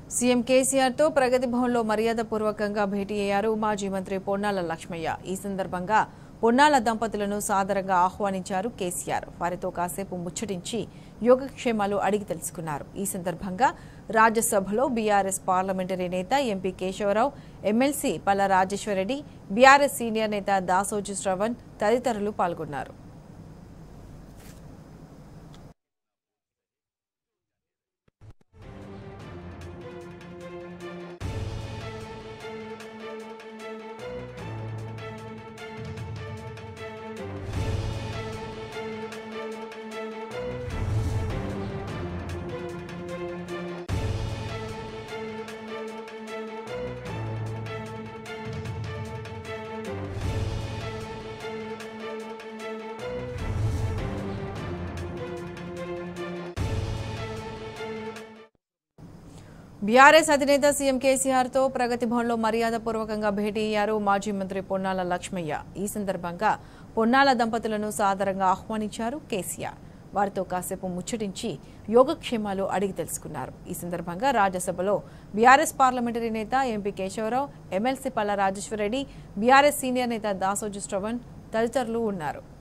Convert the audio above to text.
CM కేసీఆర్తో ప్రగతి భవన్లో మర్యాదపూర్వకంగా భేటీ అయ్యారు మాజీ మంత్రి పొన్నాల లక్ష్మయ్య ఈ సందర్భంగా పొన్నాల దంపతులను సాదరంగా ఆహ్వానించారు కేసీఆర్ వారితో కాసేపు ముచ్చటించి యోగక్షేమాలు అడిగి తెలుసుకున్నారు ఈ సందర్భంగా రాజ్యసభలో బీఆర్ఎస్ పార్లమెంటరీ నేత MP Keshava Rao MLC Palla Rajeshwar Reddy BRS senior నేత దాసోజు శ్రవణ్ తదితరులు పాల్గొన్నారు బీఆర్ఎస్ అధినేత సీఎం కేసీఆర్ తో ప్రగతి భవన్లో మర్యాదపూర్వకంగా భేటీ అయ్యారు మాజీ మంత్రి పొన్నాల లక్ష్మయ్య ఈ సందర్భంగా పొన్నాల దంపతులను సాదరంగా ఆహ్వానించారు కేసీఆర్ వారితో కాసేపు ముచ్చటించి యోగక్షేమాలు అడిగి తెలుసుకున్నారు ఈ సందర్భంగా రాజ్యసభలో బీఆర్ఎస్ పార్లమెంటరీ నేత MP Keshava Rao MLC Palla Rajeshwar Reddy BRS senior నేత దాసోజు శ్రవణ్ తదితరులు ఉన్నారు